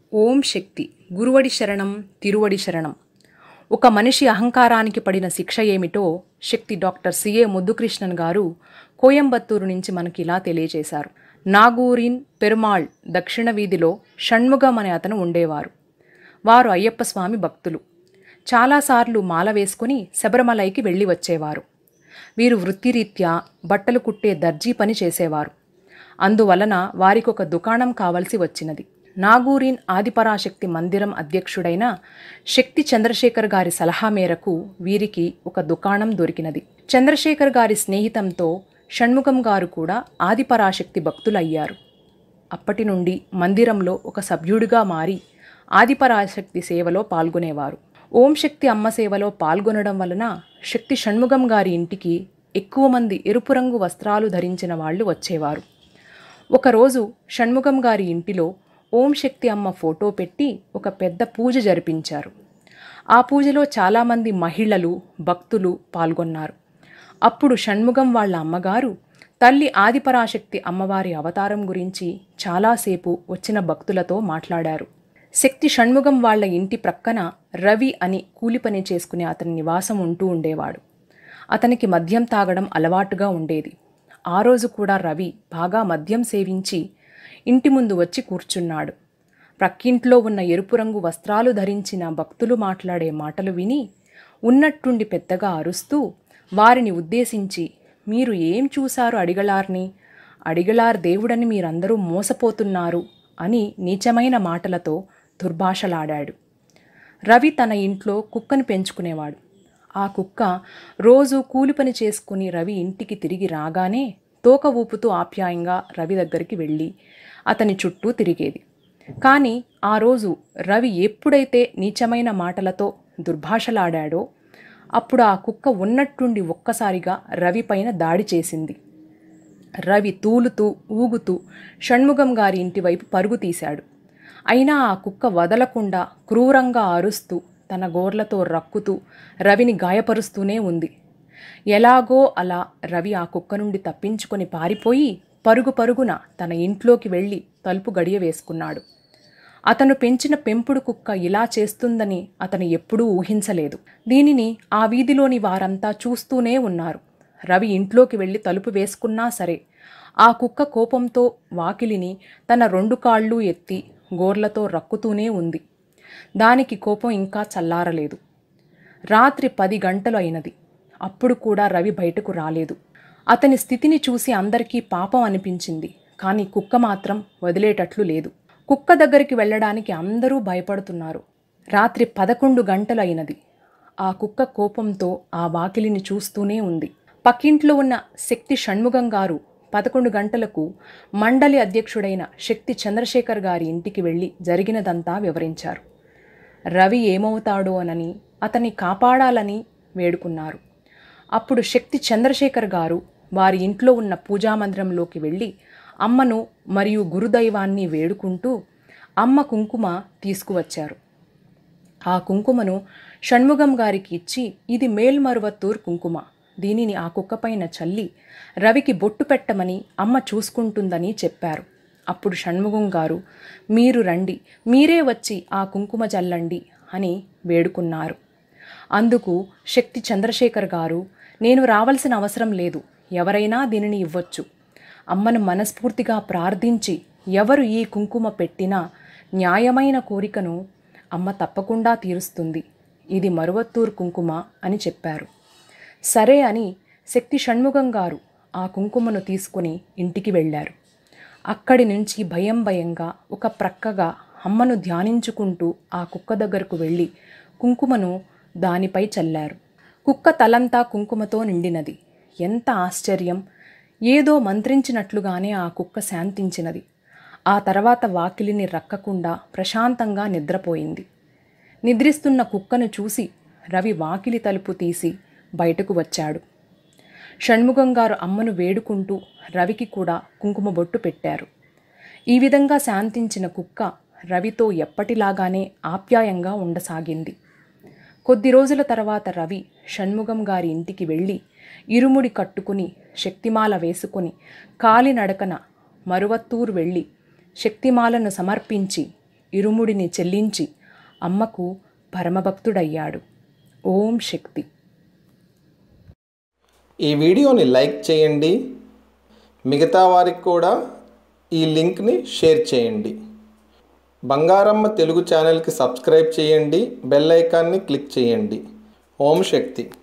ఓం శక్తి గురువడి శరణం తిరువడి శరణం ఒక మనిషి అహంకారానికి పడిన శిక్ష ఏమిటో శక్తి డాక్టర్ సిఏ ముద్దుకృష్ణన్ గారు కోయంబత్తూరు నుంచి మనకి ఇలా తెలియజేశారు నాగూరిన్ పెరుమాళ్ దక్షిణ వీధిలో షణ్ముగం అనే అతను ఉండేవారు వారు అయ్యప్ప స్వామి భక్తులు చాలాసార్లు మాల వేసుకుని శబరిమలైకి వెళ్ళి వచ్చేవారు వీరు వృత్తిరీత్యా బట్టలు కుట్టే దర్జీ పని చేసేవారు అందువలన వారికి ఒక దుకాణం కావలసి వచ్చినది నాగూరిన్ ఆదిపరాశక్తి మందిరం అధ్యక్షుడైన శక్తి చంద్రశేఖర్ గారి సలహా మేరకు వీరికి ఒక దుకాణం దొరికినది చంద్రశేఖర్ గారి స్నేహితంతో షణ్ముఖం గారు కూడా ఆదిపరాశక్తి భక్తులయ్యారు అప్పటి నుండి మందిరంలో ఒక సభ్యుడిగా మారి ఆదిపరాశక్తి సేవలో పాల్గొనేవారు ఓం శక్తి అమ్మ సేవలో పాల్గొనడం వలన శక్తి షణ్ముఖం గారి ఇంటికి ఎక్కువ మంది ఎరుపు రంగు వస్త్రాలు ధరించిన వాళ్ళు వచ్చేవారు ఒకరోజు షణ్ముఖం గారి ఇంటిలో ఓం శక్తి అమ్మ ఫోటో పెట్టి ఒక పెద్ద పూజ జరిపించారు ఆ పూజలో చాలామంది మహిళలు భక్తులు పాల్గొన్నారు అప్పుడు షణ్ముఖం వాళ్ళ అమ్మగారు తల్లి ఆదిపరాశక్తి అమ్మవారి అవతారం గురించి చాలాసేపు వచ్చిన భక్తులతో మాట్లాడారు శక్తి షణ్ముఖం వాళ్ళ ఇంటి ప్రక్కన రవి అని కూలి పని చేసుకునే అతని నివాసం ఉంటూ ఉండేవాడు అతనికి మద్యం తాగడం అలవాటుగా ఉండేది ఆ రోజు కూడా రవి బాగా మద్యం సేవించి ఇంటి ముందు వచ్చి కూర్చున్నాడు ప్రక్కింట్లో ఉన్న ఎరుపు రంగు వస్త్రాలు ధరించిన భక్తులు మాట్లాడే మాటలు విని ఉన్నట్టుండి పెద్దగా అరుస్తూ వారిని ఉద్దేశించి మీరు ఏం చూశారు అడిగలార్ని అడిగలార్ దేవుడని మీరందరూ మోసపోతున్నారు అని నీచమైన మాటలతో దుర్భాషలాడాడు రవి తన ఇంట్లో కుక్కను పెంచుకునేవాడు ఆ కుక్క రోజు కూలి పని చేసుకుని రవి ఇంటికి తిరిగి రాగానే తోక ఊపుతూ ఆప్యాయంగా రవి దగ్గరికి వెళ్ళి అతని చుట్టూ తిరిగేది కానీ ఆ రోజు రవి ఎప్పుడైతే నీచమైన మాటలతో దుర్భాషలాడాడో అప్పుడు ఆ కుక్క ఉన్నట్టుండి ఒక్కసారిగా రవి పైన దాడి చేసింది రవి తూలుతూ ఊగుతూ షణ్ముఖం గారి ఇంటి వైపు పరుగు తీశాడు అయినా ఆ కుక్క వదలకుండా క్రూరంగా అరుస్తూ తన గోర్లతో రక్కుతూ రవిని గాయపరుస్తూనే ఉంది ఎలాగో అలా రవి ఆ కుక్క నుండి తప్పించుకొని పారిపోయి పరుగు పరుగున తన ఇంట్లోకి వెళ్ళి తలుపు గడియ వేసుకున్నాడు అతను పెంచిన పెంపుడు కుక్క ఇలా చేస్తుందని అతను ఎప్పుడూ ఊహించలేదు దీనిని ఆ వీధిలోని వారంతా చూస్తూనే ఉన్నారు రవి ఇంట్లోకి వెళ్ళి తలుపు వేసుకున్నా సరే ఆ కుక్క కోపంతో వాకిలిని తన రెండు కాళ్ళు ఎత్తి గోర్లతో రక్కుతూనే ఉంది దానికి కోపం ఇంకా చల్లారలేదు రాత్రి పది గంటలు అయినది అప్పుడు కూడా రవి బయటకు రాలేదు అతని స్థితిని చూసి అందరికీ పాపం అనిపించింది కానీ కుక్క మాత్రం వదిలేటట్లు లేదు కుక్క దగ్గరికి వెళ్ళడానికి అందరూ భయపడుతున్నారు రాత్రి పదకొండు గంటలు అయినది ఆ కుక్క కోపంతో ఆ వాకిలిని చూస్తూనే ఉంది పక్కింట్లో ఉన్న శక్తి షణ్ముఖం గారు పదకొండు గంటలకు మండలి అధ్యక్షుడైన శక్తి చంద్రశేఖర్ గారి ఇంటికి వెళ్ళి జరిగినదంతా వివరించారు రవి ఏమవుతాడో అనని అతన్ని కాపాడాలని వేడుకున్నారు అప్పుడు శక్తి చంద్రశేఖర్ గారు వారి ఇంట్లో ఉన్న పూజామందిరంలోకి వెళ్ళి అమ్మను మరియు గురుదైవాన్ని వేడుకుంటూ అమ్మ కుంకుమ తీసుకువచ్చారు ఆ కుంకుమను షణ్ముఖం గారికి ఇచ్చి ఇది మేల్మరువత్తూర్ కుంకుమ దీనిని ఆ కుక్కపైన చల్లి రవికి బొట్టు పెట్టమని అమ్మ చూసుకుంటుందని చెప్పారు అప్పుడు షణ్ముఖం గారు మీరు రండి మీరే వచ్చి ఆ కుంకుమ చల్లండి అని వేడుకున్నారు అందుకు శక్తి చంద్రశేఖర్ గారు నేను రావాల్సిన అవసరం లేదు ఎవరైనా దీనిని ఇవ్వచ్చు అమ్మను మనస్ఫూర్తిగా ప్రార్థించి ఎవరు ఈ కుంకుమ పెట్టినా న్యాయమైన కోరికను అమ్మ తప్పకుండా తీరుస్తుంది ఇది మరువత్తూరు కుంకుమ అని చెప్పారు సరే అని శక్తి షణ్ముఖం గారు ఆ కుంకుమను తీసుకుని ఇంటికి వెళ్ళారు అక్కడి నుంచి భయం భయంగా ఒక ప్రక్కగా అమ్మను ధ్యానించుకుంటూ ఆ కుక్క దగ్గరకు వెళ్ళి కుంకుమను దానిపై చల్లారు కుక్క తలంతా కుంకుమతో నిండినది ఎంత ఆశ్చర్యం ఏదో మంత్రించినట్లుగానే ఆ కుక్క శాంతించినది ఆ తర్వాత వాకిలిని రక్కకుండా ప్రశాంతంగా నిద్రపోయింది నిద్రిస్తున్న కుక్కను చూసి రవి వాకిలి తలుపు తీసి బయటకు వచ్చాడు షణ్ముఖం గారు అమ్మను వేడుకుంటూ రవికి కూడా కుంకుమ బొట్టు పెట్టారు ఈ విధంగా శాంతించిన కుక్క రవితో ఎప్పటిలాగానే ఆప్యాయంగా ఉండసాగింది కొద్ది రోజుల తర్వాత రవి షణ్ముఖం గారి ఇంటికి వెళ్ళి ఇరుముడి కట్టుకుని శక్తిమాల వేసుకుని కాలినడకన మరువత్తూరు వెళ్ళి శక్తిమాలను సమర్పించి ఇరుముడిని చెల్లించి అమ్మకు పరమభక్తుడయ్యాడు ఓం శక్తి ఈ వీడియోని లైక్ చేయండి మిగతా వారికి కూడా ఈ లింక్ని షేర్ చేయండి బంగారమ్మ తెలుగు ఛానల్కి సబ్స్క్రైబ్ చేయండి బెల్ ఐకాన్ని క్లిక్ చేయండి ఓం శక్తి